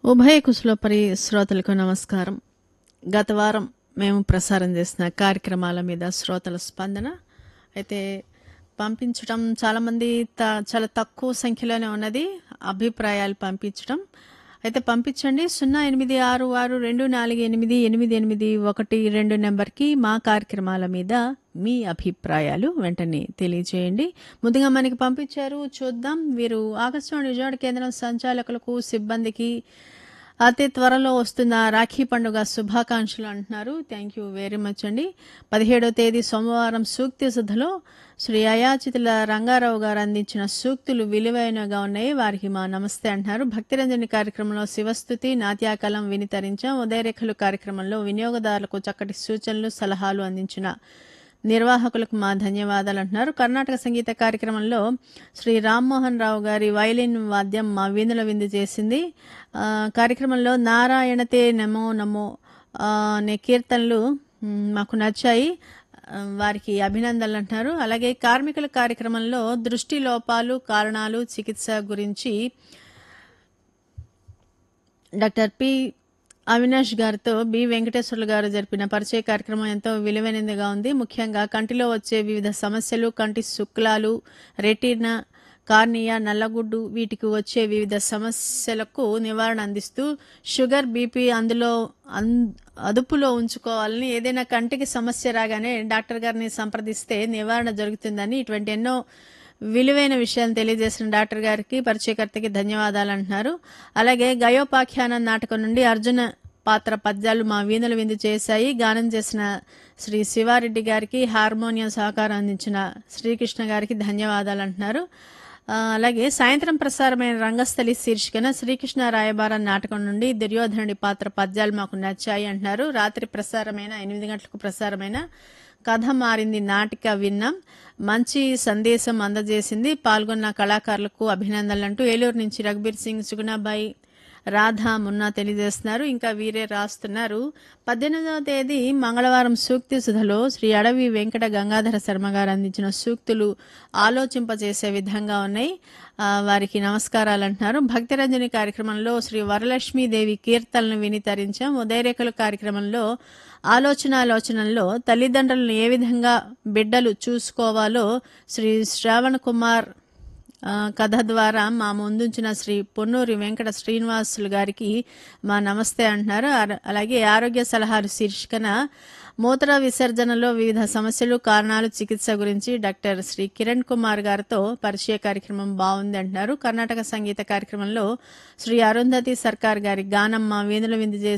ఉభయ కుశలోపరి శ్రోతలకు నమస్కారం గత వారం మేము ప్రసారం చేసిన కార్యక్రమాల మీద శ్రోతల స్పందన అయితే పంపించడం చాలామంది త చాలా తక్కువ సంఖ్యలోనే ఉన్నది అభిప్రాయాలు పంపించడం అయితే పంపించండి సున్నా ఎనిమిది ఆరు ఆరు రెండు నాలుగు ఎనిమిది ఎనిమిది ఎనిమిది ఒకటి రెండు నెంబర్కి మా కార్యక్రమాల మీద మీ అభిప్రాయాలు వెంటనే తెలియజేయండి ముందుగా మనకి పంపించారు చూద్దాం వీరు ఆకాశవాణి విజయవాడ కేంద్రం సంచాలకులకు సిబ్బందికి అతి త్వరలో వస్తున్న రాఖీ పండుగ శుభాకాంక్షలు అంటున్నారు థ్యాంక్ యూ వెరీ మచ్ అండి పదిహేడో తేదీ సోమవారం సూక్తి సుధలో శ్రీ అయాచితుల రంగారావు గారు అందించిన సూక్తులు విలువైనగా ఉన్నాయి వారికి మా నమస్తే అంటున్నారు భక్తిరంజని కార్యక్రమంలో శివస్థుతి నాట్యాకలం వినితరించాం ఉదయరేఖలు కార్యక్రమంలో వినియోగదారులకు చక్కటి సూచనలు సలహాలు అందించిన నిర్వాహకులకు మా ధన్యవాదాలు అంటున్నారు కర్ణాటక సంగీత కార్యక్రమంలో శ్రీ రామ్మోహన్ రావు గారి వైలిన్ వాద్యం మా వీణుల విందు చేసింది ఆ, కార్యక్రమంలో నారాయణతే నమో నమో ఆ, అనే కీర్తనలు మ్, మాకు నచ్చాయి ఆ, వారికి అభినందనలు అంటున్నారు అలాగే కార్మికుల కార్యక్రమంలో దృష్టి లోపాలు కారణాలు చికిత్స గురించి డాక్టర్ పి అవినాష్ గారితో బి వెంకటేశ్వర్లు గారు జరిపిన పరిచయ కార్యక్రమం ఎంతో విలువైనదిగా ఉంది ముఖ్యంగా కంటిలో వచ్చే వివిధ సమస్యలు కంటి శుక్లాలు రెటీనా కార్నియా నల్లగుడ్డు వీటికి వచ్చే వివిధ సమస్యలకు నివారణ అందిస్తూ షుగర్ బీపీ అందులో అన్ అదుపులో ఉంచుకోవాలని ఏదైనా కంటికి సమస్య రాగానే డాక్టర్ గారిని సంప్రదిస్తే నివారణ జరుగుతుందని ఇటువంటి ఎన్నో విలువైన విషయాలు తెలియజేసిన డాక్టర్ గారికి పరిచయకర్తకి ధన్యవాదాలు అంటున్నారు అలాగే గయోపాఖ్యానం నాటకం నుండి అర్జున పాత్ర పద్యాలు మా వీణులు విందు చేశాయి గానం చేసిన శ్రీ శివారెడ్డి గారికి హార్మోనియం సహకారం అందించిన శ్రీకృష్ణ గారికి ధన్యవాదాలు అంటున్నారు ఆ, అలాగే సాయంత్రం ప్రసారమైన రంగస్థలి శీర్షికన శ్రీకృష్ణ రాయబారం నాటకం నుండి దుర్యోధనుడి పాత్ర పద్యాలు మాకు నచ్చాయి అంటున్నారు రాత్రి ప్రసారమైన ఎనిమిది గంటలకు ప్రసారమైన కథ మారింది నాటిక విన్నాం మంచి సందేశం అందజేసింది పాల్గొన్న కళాకారులకు అభినందనలు అంటూ ఏలూరు నుంచి రఘుబీర్ సింగ్ సుగుణాబాయి రాధా మున్నా తెలియజేస్తున్నారు ఇంకా వీరే రాస్తున్నారు పద్దెనిమిదవ తేదీ మంగళవారం సూక్తి సుధలో శ్రీ అడవి వెంకట గంగాధర శర్మ గారు అందించిన సూక్తులు ఆలోచింపజేసే విధంగా ఉన్నాయి ఆ, వారికి నమస్కారాలు అంటున్నారు భక్తిరంజని కార్యక్రమంలో శ్రీ వరలక్ష్మీదేవి కీర్తనలను విని తరించాం ఉదయరేఖలు కార్యక్రమంలో ఆలోచనాలోచనల్లో తల్లిదండ్రులను ఏ విధంగా బిడ్డలు చూసుకోవాలో శ్రీ శ్రావణ్ కుమార్ ఆ, కథ ద్వారా మా ముందుంచిన శ్రీ పొన్నూరి వెంకట శ్రీనివాసులు గారికి మా నమస్తే అంటున్నారు అర- అలాగే ఆరోగ్య సలహాలు శీర్షికన మూత్ర విసర్జనలో వివిధ సమస్యలు కారణాలు చికిత్స గురించి డాక్టర్ శ్రీ కిరణ్ కుమార్ గారితో పరిచయ కార్యక్రమం బాగుంది అంటున్నారు కర్ణాటక సంగీత కార్యక్రమంలో శ్రీ అరుంధతి సర్కార్ గారి గానం మా వీణుల విందు చేసి